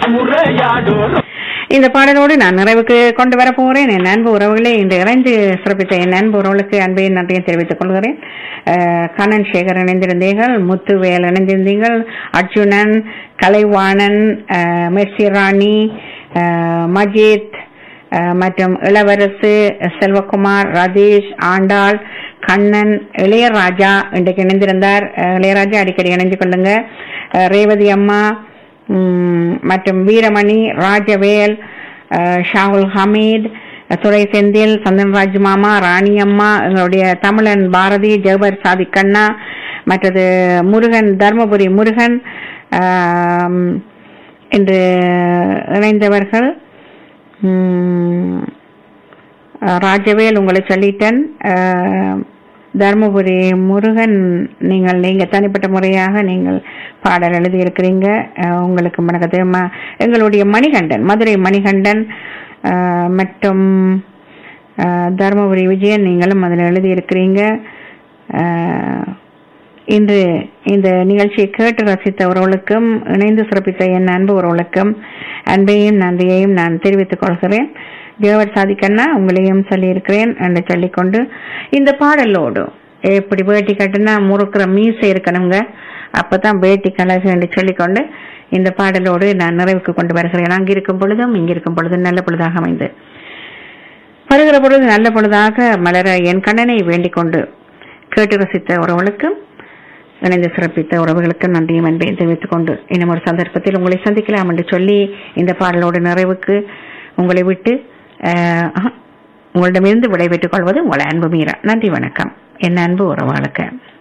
முறையாடோரும் இந்த பாடலோடு நான் நிறைவுக்கு கொண்டு வர போகிறேன் என் அன்பு உறவுகளே இந்த இறைந்து சிறப்பித்த என் அன்பு உறவுகளுக்கு அன்பையும் நன்றியும் தெரிவித்துக் கொள்கிறேன் அஹ், கண்ணன் சேகர் இணைந்திருந்தீர்கள் முத்துவேல் இணைந்திருந்தீர்கள் அர்ஜுனன் கலைவாணன் அஹ், மெர்சி ராணி அஹ், மஜித் அஹ், மற்றும் இளவரசு செல்வகுமார் ரதீஷ் ஆண்டாள் கண்ணன் இளையராஜா இன்றைக்கு இணைந்திருந்தார் அஹ், இளையராஜா அடிக்கடி இணைந்து கொள்ளுங்க அஹ், ரேவதி அம்மா ம், மற்றும் வீரமணி ராஜவேல் அஹ், ஷாகுல் ஹமீத் துரை செந்தில் சந்தன்ராஜ் மாமா ராணி அம்மா எங்களுடைய தமிழன் பாரதி ஜெகபர் சாதிக் கண்ணா மற்றது முருகன் தர்மபுரி முருகன் ஆம், என்று இணைந்தவர்கள் ம், ராஜவேல் உங்களை சொல்லிட்டேன் அஹ், தர்மபுரி முருகன் நீங்கள் நீங்க தனிப்பட்ட முறையாக நீங்கள் பாடல் எழுதியிருக்கிறீங்க அஹ், உங்களுக்கு வணக்கத்தை ம- எங்களுடைய மணிகண்டன் மதுரை மணிகண்டன் அஹ், மற்றும் அஹ், தர்மபுரி விஜயன் நீங்களும் அதில் எழுதியிருக்கிறீங்க அஹ், இன்று இந்த நிகழ்ச்சியை கேட்டு ரசித்த உறவுகளுக்கும் இணைந்து சிறப்பித்த என் அன்பு உறவுகளுக்கும் அன்பையும் நன்றியையும் நான் தெரிவித்துக் கொள்கிறேன் ஜெகவர் சாதிக்கண்ணா உங்களையும் சொல்லியிருக்கிறேன் என்று சொல்லிக்கொண்டு இந்த பாடலோடு எப்படி வேட்டி கட்டுனா முறுக்கிற மீசை இருக்கணுங்க அப்பதான் வேட்டி கலகு என்று சொல்லிக்கொண்டு இந்த பாடலோடு நான் நிறைவுக்கு கொண்டு வருகிறேன் அங்கு இருக்கும் பொழுதும் இங்கு இருக்கும் பொழுதும் நல்ல பொழுதாக அமைந்து வருகிற பொழுது நல்ல பொழுதாக மலர என் கண்ணனை வேண்டிக் கொண்டு கேட்டு ரசித்த உறவுகளுக்கும் இணைந்து சிறப்பித்த உறவுகளுக்கு நன்றியும் அன்பையும் தெரிவித்துக் கொண்டு இன்னும் ஒரு சந்தர்ப்பத்தில் உங்களை சந்திக்கலாம் என்று சொல்லி இந்த பாடலோடு நிறைவுக்கு உங்களை விட்டு அஹ், ஆஹா, உங்களிடமிருந்து விடைபெற்றுக் கொள்வது உங்கள் அன்பு மீரா நன்றி வணக்கம் என் அன்பு உறவாளுக்கு